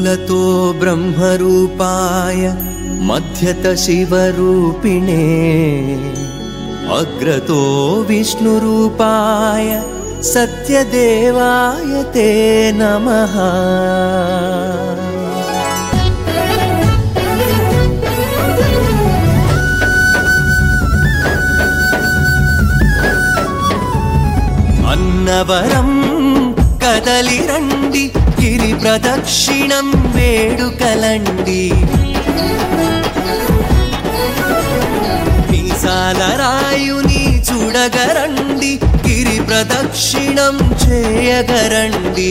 मूलतो ब्रह्मरूपाय मध्यत शिवरूपिणे अग्रतो विष्णुरूपाय सत्यदेवाय ते नमः అన్నవరం కదలిరండి గిరి ప్రదక్షిణం వేడుకలండి మీసాల రాయుని చూడగరండి గిరి ప్రదక్షిణం చేయగరండి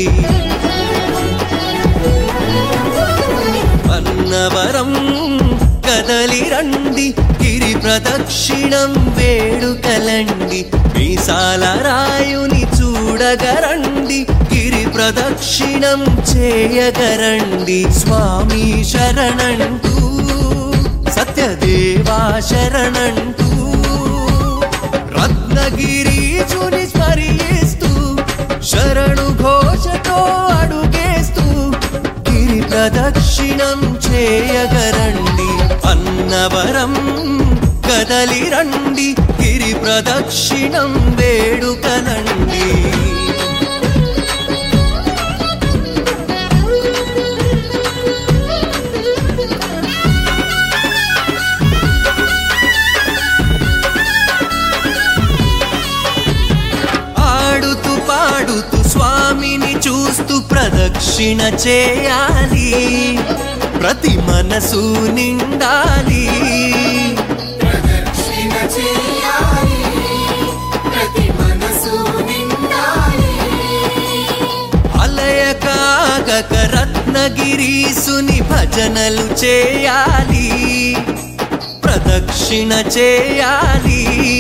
అన్నవరం కదలిరండి గిరి ప్రదక్షిణం వేడుకలండి మీసాల రాయుని చూడగరండి గిరి ప్రదక్షిణం చేయగరండి స్వామి శరణంటూ సత్యదేవా శరణంటూ రత్నగిరీచుని స్మరిస్తూ శరణు ఘోషతో అడుగేస్తూ గిరి ప్రదక్షిణం చేయగరండి అన్నవరం కదలి రండి గిరి ప్రదక్షిణం వేడుకనండి ఆడుతూ పాడుతూ స్వామిని చూస్తూ ప్రదక్షిణ చేయాలి ప్రతి మనసు నిండాలి ప్రదక్షిణ చేయాలి ప్రతి మనసు నిండాలి అలయకాగక రత్నగిరీసుని భజనలు చేయాలి ప్రదక్షిణ చేయాలి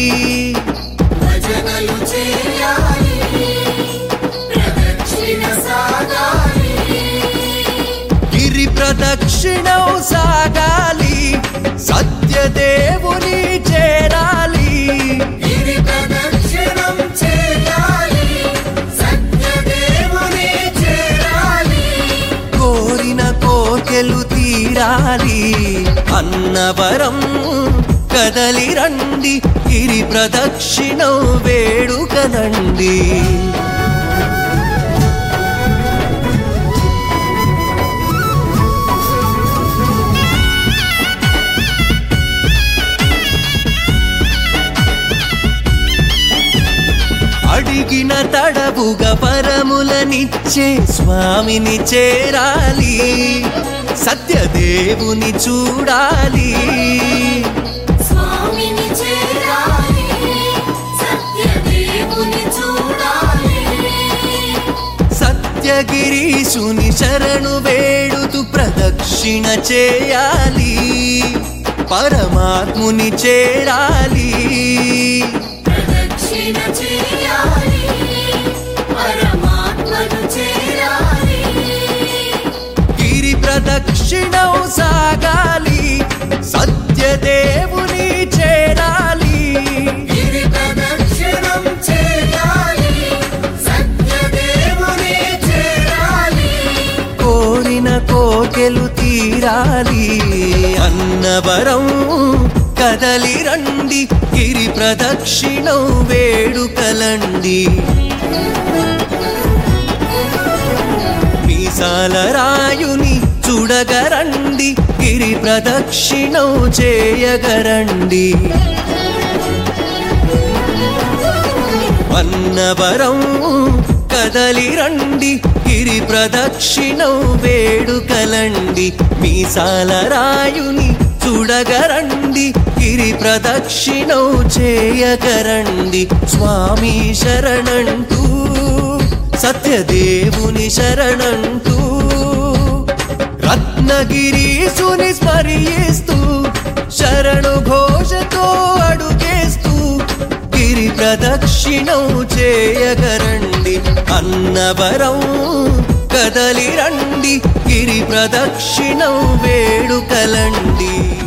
భజనలు చేయాలి ప్రదక్షిణ సాగాలి గిరి ప్రదక్షిణం సాగాలి సత్యదేవుని చేరాలి గిరి ప్రదక్షిణం చేయాలి సత్యదేవుని చేరాలి కోరిన కోకెలు తీరాలి అన్నవరం కదలి రండి గిరి ప్రదక్షిణం వేడుకనండి అడిగిన తడవుగా పరములనిచ్చే స్వామిని చేరాలి సత్యదేవుని చూడాలి స్వామిని చేరాలి సత్యదేవుని చూడాలి సత్యగిరీశుని శరణు వేడుతూ ప్రదక్షిణ చేయాలి పరమాత్ముని చేరాలి ప్రదక్షిణ చేయాలి పరమాత్మను చేరాలి గిరి ప్రదక్షిణం సాగాలి సత్యదేవుని చేరాలి గిరి ప్రదక్షిణం చేయాలి సత్యదేవుని చేరాలి కోరిన కోకెలు తీరాలి అన్నవరం కదలి రండి గిరి ప్రదక్షిణం వేడుకలండి మీసాల రాయుని చూడగరండి గిరి ప్రదక్షిణం చేయగరండి అన్నవరం కదలి రండి గిరి ప్రదక్షిణం వేడుకలండి మీసాల రాయుని చూడగరండి గిరి ప్రదక్షిణం చేయగరండి స్వామి శరణంటూ సత్యదేవుని శరణంటూ రత్నగిరీసుని స్మరిస్తూ శరణు ఘోషతో అడుగేస్తూ గిరి ప్రదక్షిణం చేయగరండి అన్నవరం కదలి రండి గిరి ప్రదక్షిణం వేడుకలండి